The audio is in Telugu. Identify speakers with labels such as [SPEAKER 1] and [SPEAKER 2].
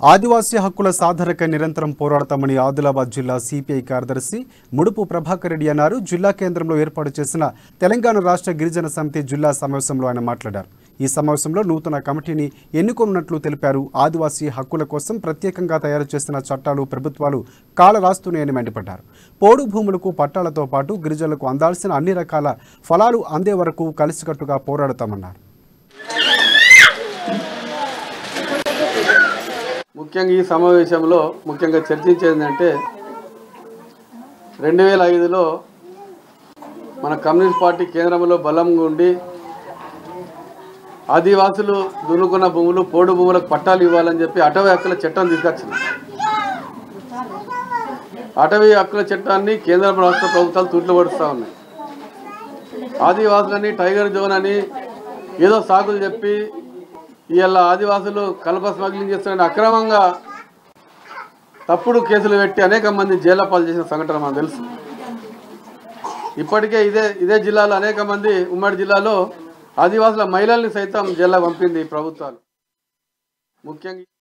[SPEAKER 1] ఆదివాసీ హక్కుల సాధనకై నిరంతరం పోరాడతామని ఆదిలాబాద్ జిల్లా సిపిఐ కార్యదర్శి ముడుపు ప్రభాకర్ రెడ్డి అన్నారు జిల్లా కేంద్రంలో ఏర్పాటు చేసిన తెలంగాణ రాష్ట్ర గిరిజన సమితి జిల్లా సమావేశంలో ఆయన మాట్లాడారు ఈ సమావేశంలో నూతన కమిటీని ఎన్నుకోనున్నట్లు తెలిపారు ఆదివాసీ హక్కుల కోసం ప్రత్యేకంగా తయారు చేసిన చట్టాలు ప్రభుత్వాలు కాల రాస్తున్నాయని మండిపడ్డారు పోడు భూములకు పట్టాలతో పాటు గిరిజనులకు అందాల్సిన అన్ని రకాల ఫలాలు అందే వరకు కలిసికట్టుగా పోరాడతామన్నారు
[SPEAKER 2] ముఖ్యంగా ఈ సమావేశంలో ముఖ్యంగా చర్చించేది ఏంటంటే రెండు వేల ఐదులో మన కమ్యూనిస్ట్ పార్టీ కేంద్రంలో బలంగా ఉండి ఆదివాసులు దున్నుకున్న భూములు పోడు భూములకు పట్టాలు ఇవ్వాలని చెప్పి అటవీ హక్కుల చట్టం తీసుకొచ్చింది అటవీ హక్కుల చట్టాన్ని కేంద్ర రాష్ట్ర ప్రభుత్వాలు తూట్లు పడుస్తూ ఉన్నాయి ఆదివాసులని టైగర్ జోన్ అని ఏదో సాకులు చెప్పి ఇవాళ ఆదివాసులు కలప స్మగ్లింగ్ చేస్తున్న అక్రమంగా తప్పుడు కేసులు పెట్టి అనేక మంది జైల్లో పాలు చేసిన సంఘటన మనకు తెలుసు ఇప్పటికే ఇదే ఇదే జిల్లాలో అనేక మంది ఉమ్మడి జిల్లాలో ఆదివాసుల మహిళల్ని సైతం జైల్లో పంపింది ఈ ప్రభుత్వాలు ముఖ్యంగా